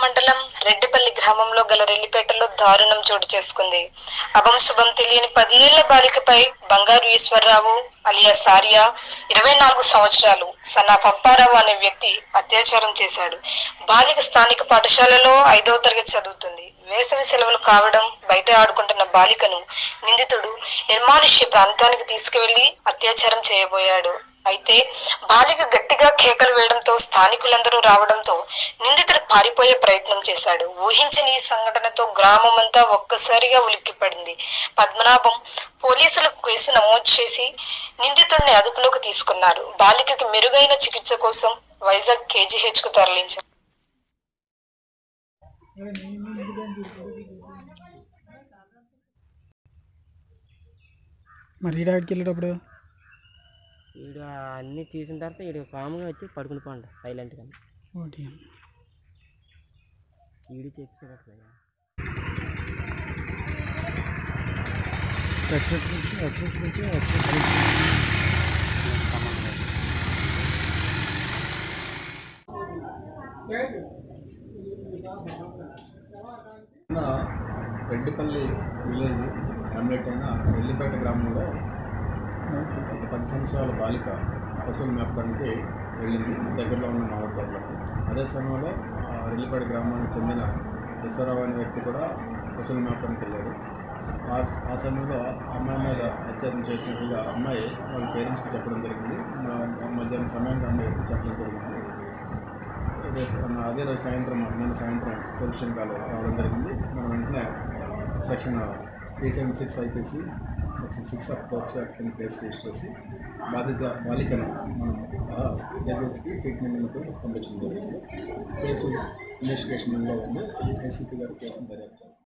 మండలం రెడ్డిపల్లి గ్రామంలో గల రెల్లిపేటలో దారుణం చోటు చేసుకుంది అభం శుభం తెలియని పదేళ్ల బాలికపై బంగారు ఈశ్వరరావు అలియా సార్య ఇరవై నాలుగు సంవత్సరాలు సన్నా పప్పారావు అనే వ్యక్తి అత్యాచారం చేశాడు బాలిక స్థానిక పాఠశాలలో ఐదవ తరగతి చదువుతుంది వేసవి సెలవులు కావడం బయట ఆడుకుంటున్న బాలికను నిందితుడు నిర్మానుష్య ప్రాంతానికి తీసుకువెళ్లి అత్యాచారం చేయబోయాడు అయితే బాలిక గట్టిగా కేకలు వేయడంతో స్థానికులందరూ రావడంతో నిందితుడు పారిపోయే ప్రయత్నం చేశాడు ఊహించని ఈ సంఘటనతో గ్రామం అంతా ఒక్కసారిగా ఉలిక్కిపడింది పద్మనాభం పోలీసులకు కేసు నమోదు చేసి నిందితుడిని అదుపులోకి తీసుకున్నారు బాలికకి మెరుగైన చికిత్స కోసం వైజాగ్ కేజీహెచ్ కు తరలించారు మరి ఈ డాక్టర్కి వెళ్ళేటప్పుడు వీడు అన్నీ చూసిన తర్వాత వీడు కామ్గా వచ్చి పడుకుని పోండి సైలెంట్గా ఓకే వీడు చెప్పేటట్లేదు ఉన్న రెడ్డిపల్లి విలేజ్ హ్యామ్లెట్ అయిన రెల్లిపేట గ్రామంలో ఒక పది సంవత్సరాల బాలిక పశువుల మేపడానికి వెళ్ళింది దగ్గరలో ఉన్న మామిడితోటలోకి అదే సమయంలో ఆ రెల్లిపేట గ్రామానికి చెందిన ఈశ్వరరావు అనే వ్యక్తి కూడా పశువుల మేపడానికి వెళ్ళాడు ఆ ఆ సమయంలో ఆ అమ్మాయి మీద హత్యాచారం చేసినట్టుగా అమ్మాయి వాళ్ళ పేరెంట్స్కి చెప్పడం జరిగింది మా- మధ్యాహ్నం సమయానికి అమ్మాయి చెప్పడం జరిగింది రేపు అదే రోజు సాయంత్రం నిన్న సాయంత్రం పొల్యూషన్ కాల్ రావడం జరిగింది మనం వెంటనే section three seven six IPC section six of courts act కింద కేసు రిజిస్టర్ చేసి బాధిత బాలికను మనం జడ్జెస్కి ట్రీట్మెంట్ నిమిత్తం పంపించడం జరిగింది కేసు ఇన్వెస్టిగేషన్లో ఉంది ఏసీపీ గారు కేసును దర్యాప్తు